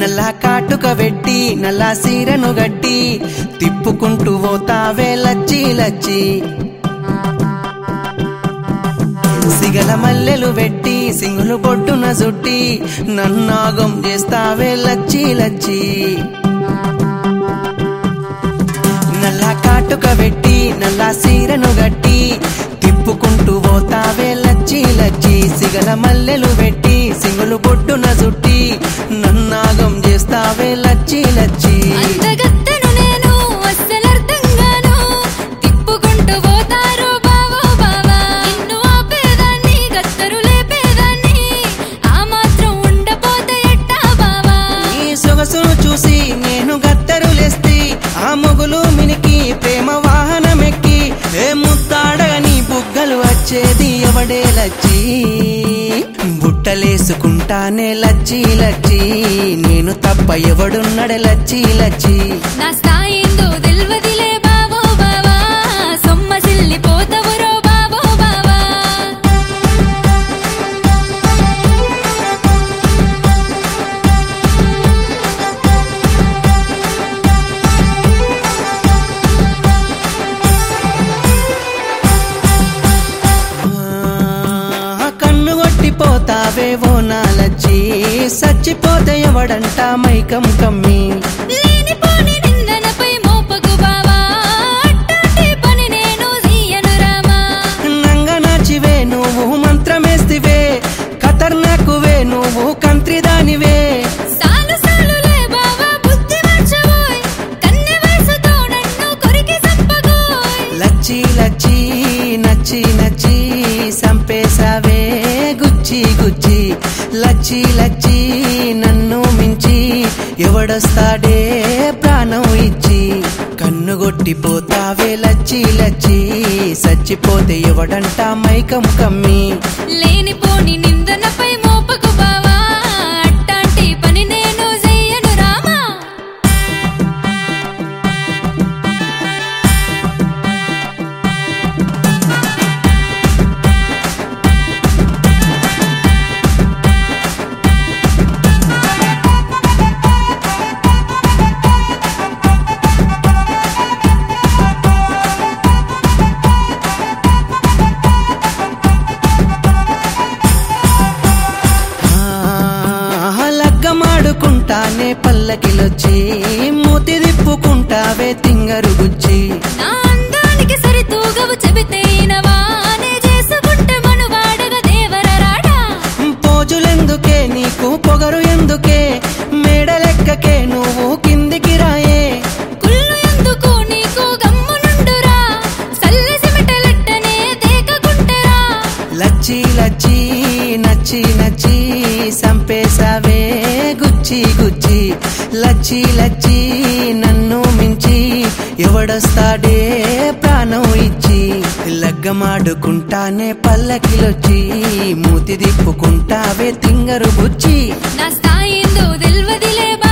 నల్లా కాటుక వెట్టి నల్లా సీరను గట్టి తిప్పుకుంటూ పోతావే లచ్చి లచ్చి సిగల మల్లెలు వెట్టి సింగులు పొట్టున సుట్టి నన్నాగం చేస్తావే లచ్చి లచ్చి నల్లా కాటుక వెట్టి నల్లా సీరను గట్టి తిప్పుకుంటూ పోతావే లచ్చి లచ్చి సిగల మల్లెలు వెట్టి సింగులు పొట్టున సుట్టి నన్నాగం చేస్తావే లచ్చి లచ్చి అందగత్తెను నేను అస్సలర్థంగాను తిప్పుకుంటూ పోతారు బావో బావా నిన్ను ఆపేదాన్ని గత్తరు లేపేదాన్ని ఆ మాత్రం ఉండపోతే ఎట్టా బావా నీ సొగసును చూసి నేను గత్తరులేస్తి ఆ మొగులు మినికి ప్రేమ వాహనమెక్కి ఏ ముత్తాడగా నీ బుగ్గలు వచ్చేది ఎవడే లచ్చి బుట్టలేసుకుంటానే లచ్చి లచ్చి నేను తప్ప ఎవడున్నడే లచ్చి లచ్చి నా స్థాయిందో తెల్వదిలే బావో బావా సొమ్మసిల్లిపోతవురో బావో బావా ఆ కన్ను కొట్టిపోతావేవో నాలచ్చి సచ్చిపోతే ఎవడంట మైకం కమ్మి లేనిపోని నిందనపై మోపకు బావా అట్టాటి పని నేను చెయ్యను రామా నంగ నాచివే నువ్వు మంత్రమేస్తివే ఖతర్నాకువే నువ్వు కంత్రిదానివే సాలు సాలులే బావా బుద్ధి మార్చబోయ్ కన్నె వయసుతో నన్ను కొరికి చంపగోయ్ లచ్చి లచ్చి నచ్చి నచ్చి సంపేసావే గుచ్చి గుచ్చి లచ్చి లచ్చి నన్ను మించి ఎవడొస్తాడే ప్రాణం ఇచ్చి కన్ను కొట్టిపోతావే లచ్చి లచ్చి సచ్చిపోతే ఎవడంట మైకం కమ్మి లేనిపోని నిందనపై మోపకు బావా అట్టాంటి పని నేను చెయ్యను రామా ఆ, లగ్గమాడుకుంటానే పల్లకిలొచ్చి మూతి తిప్పుకుంటావే తింగరు గుచ్చి నా అందానికి సరితూగవు చెబితే ఇనవా నే చేసుకుంటే మనువాడగ దేవర రాడా పోజులెందుకే నీకు పొగరు ఎందుకే మేడలెక్కకే నువ్వు కిందికి రాయే కుళ్ళు ఎందుకు నీకు గమ్మునుండురా సల్లె సిమిటలెట్టనే దేకకుంటరా లచ్చి లచ్చి నచ్చి నచ్చి సంపేసావే గుచ్చి గుచ్చి లచ్చి లచ్చి నన్ను మించి ఎవడొస్తాడే ప్రాణం ఇచ్చి లగ్గమాడుకుంటానే పల్లకిలొచ్చి మూతి తిప్పుకుంటావే తింగరు బుచ్చి నా స్థాయిందో తెల్వదిలే